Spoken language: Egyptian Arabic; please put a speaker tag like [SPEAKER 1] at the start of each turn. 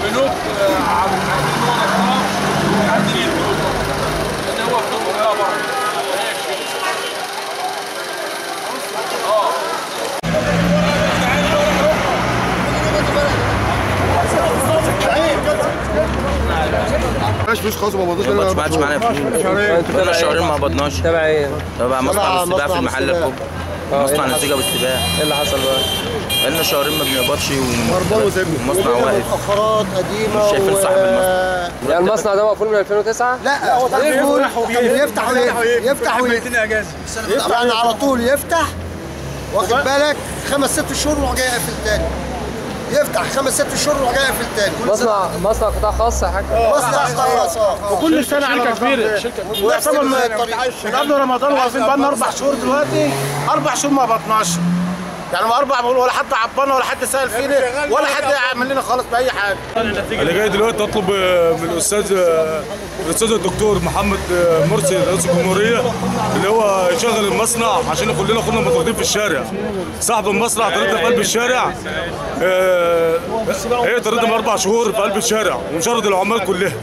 [SPEAKER 1] بنوك آه، عايزين هو نصاب عايزين يدوه لان هو بنوك بقى بره ماشي
[SPEAKER 2] مش فلوس خالص ما بقدرش
[SPEAKER 3] ما تبعتش معانا فلوس بقالنا شهرين ما قبضناش
[SPEAKER 4] تبع ايه؟
[SPEAKER 3] تبع مصنع السباع في المحل
[SPEAKER 2] السباع.
[SPEAKER 3] الكبرى مصنع النسيجه والسباع
[SPEAKER 4] ايه اللي حصل بقى؟
[SPEAKER 3] بقالنا شهرين ما بنقبضش
[SPEAKER 2] هربان وسابني
[SPEAKER 3] والمصنع واقف
[SPEAKER 5] مؤخرات قديمه
[SPEAKER 3] مش شايفين صاحب المصنع.
[SPEAKER 4] يعني المصنع ده مقفول من 2009
[SPEAKER 5] لا هو يفتح ويقفل يفتح ويقفل يعني على طول يفتح واخد بالك خمس ست شهور ويروح جاي قافل تاني يفتح خمس ست شهور ويروح جاي قافل تاني
[SPEAKER 4] مصنع مصنع قطاع خاص يا حاج
[SPEAKER 5] مصنع خلاص اه
[SPEAKER 6] كل سنه على
[SPEAKER 1] شركه كبيره شركه كبيره
[SPEAKER 6] ويعتبر من من قبل رمضان واقفين بقالنا اربع شهور دلوقتي اربع شهور ما بطناش يعني ما اربع بقول ولا حد عبانا ولا حد سال فينا ولا حد عمل لنا خالص باي حاجه
[SPEAKER 7] انا جاي دلوقتي اطلب من الاستاذ الاستاذ الدكتور محمد مرسي رئيس الجمهوريه اللي هو يشغل المصنع عشان كلنا كنا مضغوطين في الشارع صاحب المصنع طردنا في قلب الشارع آه، هي طردنا من اربع شهور في قلب الشارع ومشرد العمال كلها